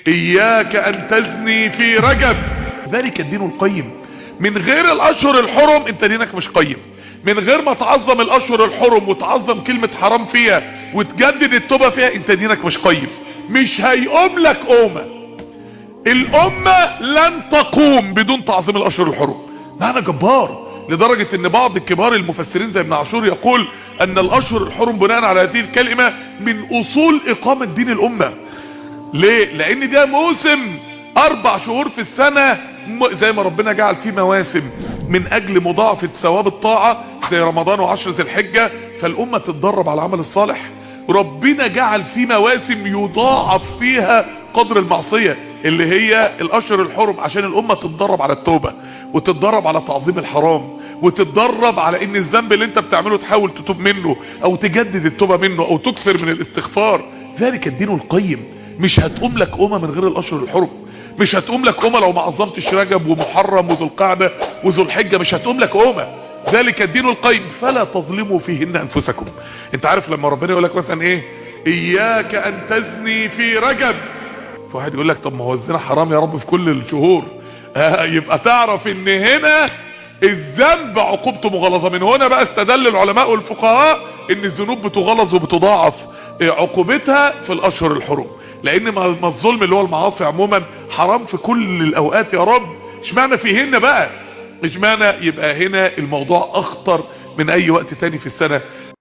اياك ان تزني في رجب ذلك الدين القيم من غير الاشهر الحرم انت دينك مش قيم من غير ما تعظم الاشهر الحرم وتعظم كلمة حرام فيها وتجدد التوبة فيها انت دينك مش قيم مش هيقوم لك قومة الامة لن تقوم بدون تعظيم الاشهر الحرم معنى جبار لدرجة ان بعض الكبار المفسرين زي ابن عاشور يقول ان الاشهر الحرم بناء على هذه الكلمة من اصول اقامة دين الامة ليه لان ده موسم اربع شهور في السنة زي ما ربنا جعل فيه مواسم من اجل مضاعفة ثواب الطاعة زي رمضان وعشر ذي الحجة فالامة تتدرب على العمل الصالح ربنا جعل فيه مواسم يضاعف فيها قدر المعصية اللي هي الاشهر الحرم عشان الامة تتدرب على التوبة وتتدرب على تعظيم الحرام وتتدرب على ان الذنب اللي انت بتعمله تحاول تتوب منه او تجدد التوبة منه او تكثر من الاستغفار ذلك الدين القيم مش هتقوم لك امة من غير الاشهر الحرم مش هتقوم لك امة لو ما عظمتش رجب ومحرم وذو القعدة وذو الحجة مش هتقوم لك امة ذلك الدين القيم فلا تظلموا فيهن انفسكم انت عارف لما ربنا يقول لك مثلا ايه اياك ان تزني في رجب فواحد يقول لك طب ما هو الزنا حرام يا رب في كل الشهور آه يبقى تعرف ان هنا الذنب عقوبته مغلظة من هنا بقى استدل العلماء والفقهاء ان الذنوب بتغلظ وبتضاعف عقوبتها في الاشهر الحرم لان ما الظلم اللي هو المعاصي عموما حرام في كل الاوقات يا رب اشمعنى فيهن بقى اشمعنى يبقى هنا الموضوع اخطر من اي وقت تاني في السنة